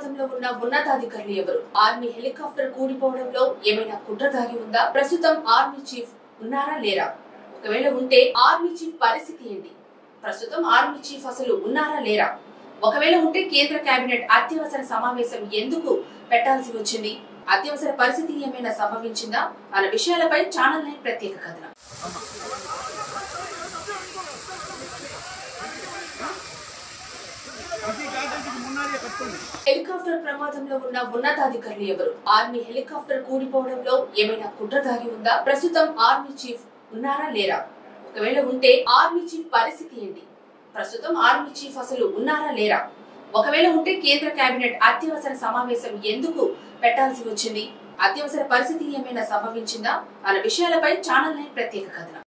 ప్రమాదంలో ఉన్న ఉన్నతాధికారులు ఎవరు ఆర్మీ హెలికాప్టర్ కూలిపోవడంలో ఏమైనా కుట్ర దాగి ఉందా ప్రస్తుతం ఆర్మీ చీఫ్ ఉన్నారా లేరా ఒకవేళ ఉంటే ఆర్మీ చీఫ్ పరిస్థితి ఏంటి ప్రస్తుతం ఆర్మీ చీఫ్ అసలు ఉన్నారా లేరా ఒకవేళ ఉంటే కేంద్ర కేబినెట్ అత్యవసర సమావేశం ఎందుకు పెట్టాల్సి వచ్చింది అత్యవసర పరిస్థితి ఏమైనా సంభవించిందా అన్న విషయాలపై ఛానల్ నైన్ ప్రత్యేక కథనం హెలికాప్టర్ ప్రమాదంలో ఉన్న ఉన్నతాధికారులు ఎవరు ఆర్మీ హెలికాప్టర్ కూలిపోవడంలో ఏమైనా కుట్ర దాగి ఉందా ప్రస్తుతం ఆర్మీ చీఫ్ ఉన్నారా లేరా ఒకవేళ ఉంటే ఆర్మీ చీఫ్ పరిస్థితి ఏంటి ప్రస్తుతం ఆర్మీ చీఫ్ అసలు ఉన్నారా లేరా ఒకవేళ ఉంటే కేంద్ర కేబినెట్ అత్యవసర సమావేశం ఎందుకు పెట్టాల్సి వచ్చింది అత్యవసర పరిస్థితి ఏమైనా సంభవించిందా అన్న విషయాలపై ఛానల్ నైన్ ప్రత్యేక కథనం